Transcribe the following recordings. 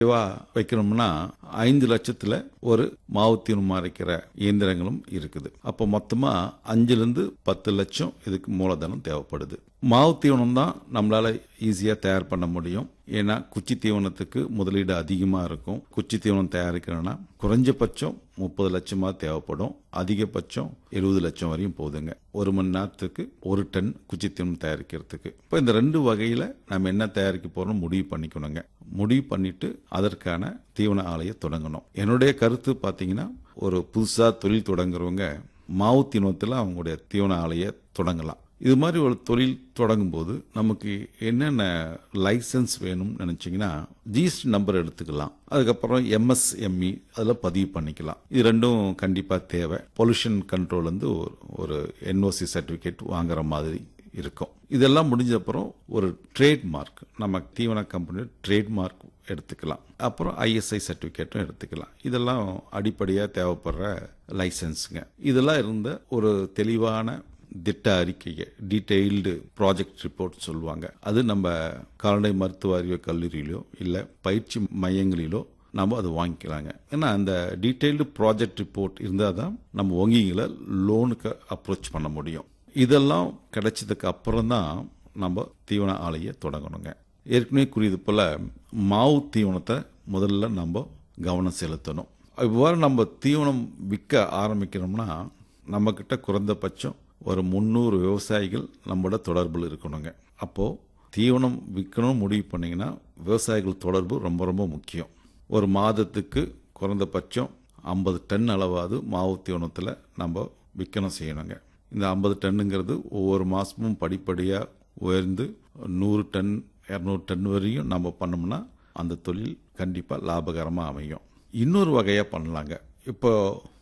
வா வைக்கணும்னா ஐந்து லட்சத்துல ஒரு மாவு தீவனம் அரைக்கிற இயந்திரங்களும் இருக்குது அப்போ மொத்தமா அஞ்சுல இருந்து பத்து லட்சம் இதுக்கு மூலதனம் தேவைப்படுது மாவு தீவனம் தான் நம்மளால ஈஸியா தயார் பண்ண முடியும் ஏன்னா குச்சி தீவனத்துக்கு முதலீடு அதிகமா இருக்கும் குச்சி தீவனம் தயாரிக்கணும்னா குறைஞ்சபட்சம் முப்பது லட்சமா தேவைப்படும் அதிகபட்சம் எழுபது லட்சம் வரையும் போகுதுங்க ஒரு மணி நேரத்துக்கு ஒரு டன் குச்சி தீவனம் தயாரிக்கிறதுக்கு இப்போ இந்த ரெண்டு வகையில நம்ம என்ன தயாரிக்க போறோம் முடிவு பண்ணிக்கணுங்க முடிவு பண்ணிட்டு அதற்கான தீவன ஆலையை தொடங்கணும் என்னுடைய கருத்து பார்த்தீங்கன்னா ஒரு புதுசா தொழில் தொடங்குறவங்க மாவு தீவனத்தில் அவங்களுடைய தீவன ஆலையை தொடங்கலாம் இது மாதிரி ஒரு தொழில் தொடங்கும் போது நமக்கு என்னென்ன லைசன்ஸ் வேணும்னு நினைச்சீங்கன்னா ஜிஎஸ்டி நம்பர் எடுத்துக்கலாம் அதுக்கப்புறம் எம்எஸ்எம்இ அதில் பதிவு பண்ணிக்கலாம் இது ரெண்டும் கண்டிப்பாக தேவை பொல்யூஷன் கண்ட்ரோல் வந்து ஒரு ஒரு என்ஓசி சர்டிஃபிகேட் வாங்குற மாதிரி இருக்கும் இதெல்லாம் முடிஞ்ச அப்புறம் ஒரு ட்ரேட் மார்க் நம்ம தீவன கம்பெனி ட்ரேட் மார்க் எடுத்துக்கலாம் அப்புறம் ஐஎஸ்ஐ சர்டிஃபிகேட்டும் எடுத்துக்கலாம் இதெல்லாம் அடிப்படையாக தேவைப்படுற லைசன்ஸுங்க இதெல்லாம் இருந்த ஒரு தெளிவான திட்ட அறிக்கையை டீட்டெயில்டு ப்ராஜெக்ட் ரிப்போர்ட் சொல்லுவாங்க அது நம்ம கால்நடை மருத்துவ அறிவியல் கல்லூரியிலோ இல்லை பயிற்சி மையங்களிலோ நம்ம அதை வாங்கிக்கலாங்க ஏன்னா அந்த டீட்டெயில்டு ப்ராஜெக்ட் ரிப்போர்ட் இருந்தால் தான் நம்ம வங்கிகளை லோனுக்கு அப்ரோச் பண்ண முடியும் இதெல்லாம் கிடைச்சதுக்கு அப்புறம் தான் நம்ம தீவன ஆலையை தொடங்கணுங்க ஏற்கனவே கூறியது போல மாவு தீவனத்தை முதல்ல நம்ம கவனம் செலுத்தணும் இவ்வாறு நம்ம தீவனம் விற்க ஆரம்பிக்கிறோம்னா நம்மக்கிட்ட குறைந்தபட்சம் ஒரு முந்நூறு விவசாயிகள் நம்மளோட தொடர்பில் இருக்கணுங்க அப்போது தீவனம் விற்கணும் முடிவு பண்ணிங்கன்னா விவசாயிகள் தொடர்பு ரொம்ப ரொம்ப முக்கியம் ஒரு மாதத்துக்கு குறைந்தபட்சம் ஐம்பது டன் அளவாவது மாவு தீவனத்தில் நம்ம விற்கணும் செய்யணுங்க இந்த ஐம்பது டன்னுங்கிறது ஒவ்வொரு மாதமும் படிப்படியாக உயர்ந்து நூறு டன் இரநூறு டன் வரையும் நம்ம பண்ணோம்னா அந்த தொழில் கண்டிப்பாக லாபகரமாக அமையும் இன்னொரு வகையாக பண்ணலாங்க இப்போ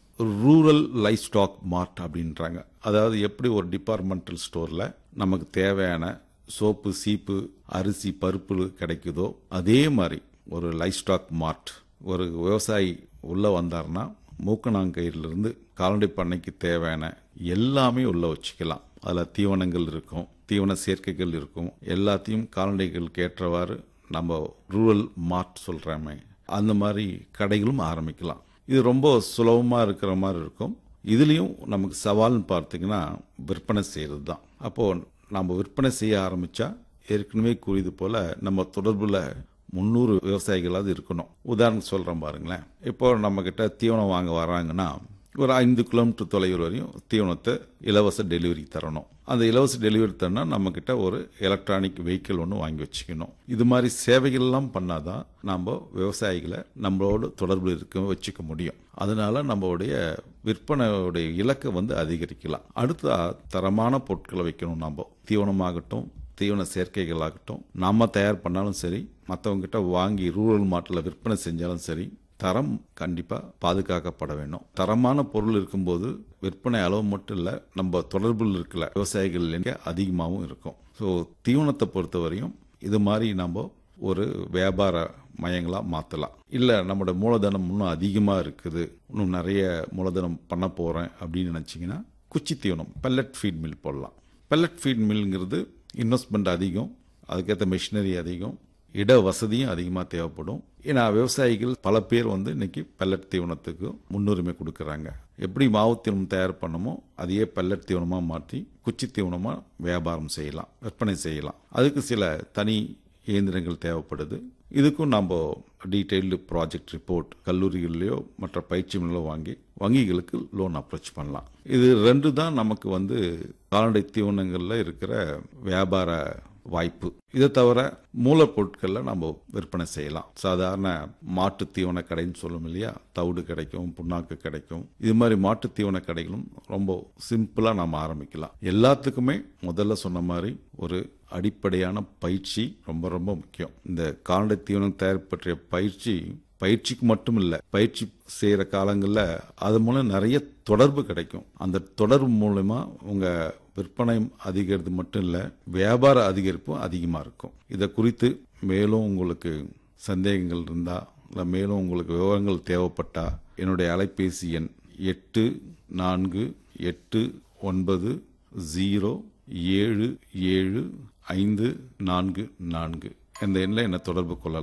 ரூரல் லைஃப் ஸ்டாக் மார்ட் அப்படின்றாங்க அதாவது எப்படி ஒரு டிபார்ட்மெண்டல் ஸ்டோரில் நமக்கு தேவையான சோப்பு சீப்பு அரிசி பருப்பு கிடைக்குதோ அதே மாதிரி ஒரு லைஃப் ஸ்டாக் மார்ட் ஒரு விவசாயி உள்ளே வந்தார்னா மூக்கணாங்கயிறிலிருந்து கால்நடை பண்ணைக்கு தேவையான எல்லாமே உள்ளே வச்சுக்கலாம் அதில் தீவனங்கள் இருக்கும் தீவன சேர்க்கைகள் இருக்கும் எல்லாத்தையும் கால்நடைகளுக்கு ஏற்றவாறு நம்ம ரூரல் மார்ட் சொல்கிறாமே அந்த மாதிரி கடைகளும் ஆரம்பிக்கலாம் இது ரொம்ப சுலபமாக இருக்கிற மாதிரி இருக்கும் இதுலேயும் நமக்கு சவால்னு பார்த்தீங்கன்னா விற்பனை செய்கிறது தான் அப்போது நம்ம விற்பனை செய்ய ஆரம்பித்தா ஏற்கனவே கூறியது போல் நம்ம தொடர்பில் முந்நூறு விவசாயிகளாவது இருக்கணும் உதாரணம் சொல்கிறேன் பாருங்களேன் இப்போ நம்மக்கிட்ட தீவனம் வாங்க வராங்கன்னா ஒரு ஐந்து கிலோமீட்டர் தொலைவில் வரையும் தீவனத்தை இலவச டெலிவரி தரணும் அந்த இலவச டெலிவரி தரனா நம்மக்கிட்ட ஒரு எலக்ட்ரானிக் வெஹிக்கிள் ஒன்று வாங்கி வச்சுக்கணும் இது மாதிரி சேவைகள்லாம் பண்ணாதான் நம்ம விவசாயிகளை நம்மளோட தொடர்பு இருக்க வச்சுக்க முடியும் அதனால நம்மளுடைய விற்பனையுடைய இலக்கை வந்து அதிகரிக்கலாம் அடுத்தா தரமான பொருட்களை வைக்கணும் நம்ம தீவனமாகட்டும் தீவன சேர்க்கைகளாகட்டும் நாம தயார் பண்ணாலும் சரி மற்றவங்ககிட்ட வாங்கி ரூரல் மார்ட்டில் விற்பனை செஞ்சாலும் சரி தரம் கண்டிப்பாக பாதுகாக்கப்பட வேண்டும் தரமான பொருள் இருக்கும்போது விற்பனை அளவு மட்டும் இல்லை நம்ம தொடர்பில் இருக்கிற விவசாயிகள் எண்ணிக்கை அதிகமாகவும் இருக்கும் ஸோ தீவனத்தை பொறுத்தவரையும் இது மாதிரி நம்ம ஒரு வியாபார மையங்களாக மாற்றலாம் இல்லை நம்மளோட மூலதனம் இன்னும் அதிகமாக இருக்குது இன்னும் நிறைய மூலதனம் பண்ண போகிறேன் அப்படின்னு நினச்சிங்கன்னா குச்சி தீவனம் பெல்லட் ஃபீட் மில் போடலாம் பெல்லட் ஃபீட் மில்ங்கிறது இன்வெஸ்ட்மெண்ட் அதிகம் அதுக்கேற்ற மிஷினரி அதிகம் இட வசதியும் அதிகமாக தேவைப்படும் ஏன்னா விவசாயிகள் பல பேர் வந்து இன்னைக்கு பெல்லட் தீவனத்துக்கு முன்னுரிமை கொடுக்குறாங்க எப்படி மாவு தீவனம் தயார் பண்ணமோ அதையே பெல்லட் தீவனமாக மாற்றி குச்சி தீவனமாக வியாபாரம் செய்யலாம் விற்பனை செய்யலாம் அதுக்கு சில தனி இயந்திரங்கள் தேவைப்படுது இதுக்கும் நம்ம டீட்டெயில்டு ப்ராஜெக்ட் ரிப்போர்ட் கல்லூரிகள்லையோ மற்ற பயிற்சி நிலையோ வாங்கி வங்கிகளுக்கு லோன் அப்ரோச் பண்ணலாம் இது ரெண்டு தான் நமக்கு வந்து கால்நடை தீவனங்களில் இருக்கிற வியாபார வாய்ப்பு இதை தவிர மூலப்பொருட்களில் நம்ம விற்பனை செய்யலாம் சாதாரண மாட்டு தீவன கடைன்னு சொல்லும் இல்லையா தவிடு கிடைக்கும் புண்ணாக்கு கிடைக்கும் இது மாதிரி மாட்டு தீவன கடைகளும் ரொம்ப சிம்பிளாக நம்ம ஆரம்பிக்கலாம் எல்லாத்துக்குமே முதல்ல சொன்ன மாதிரி ஒரு அடிப்படையான பயிற்சி ரொம்ப ரொம்ப முக்கியம் இந்த கால்நடை தீவனம் தயார் பற்றிய பயிற்சி பயிற்சிக்கு மட்டும் இல்லை பயிற்சி செய்கிற காலங்களில் அது மூலம் நிறைய தொடர்பு கிடைக்கும் அந்த தொடர்பு மூலமா உங்க விற்பனை அதிகரித்து மட்டும் இல்லை வியாபார அதிகரிப்பும் அதிகமாக இருக்கும் இதை குறித்து மேலும் உங்களுக்கு சந்தேகங்கள் இருந்தால் இல்லை மேலும் உங்களுக்கு விவரங்கள் தேவைப்பட்டா என்னுடைய அலைபேசி எண் எட்டு நான்கு எட்டு ஒன்பது ஜீரோ ஏழு ஏழு ஐந்து நான்கு நான்கு இந்த எண்ணில் என்னை தொடர்பு கொள்ளலாம்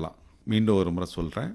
மீண்டும் ஒரு முறை சொல்றேன்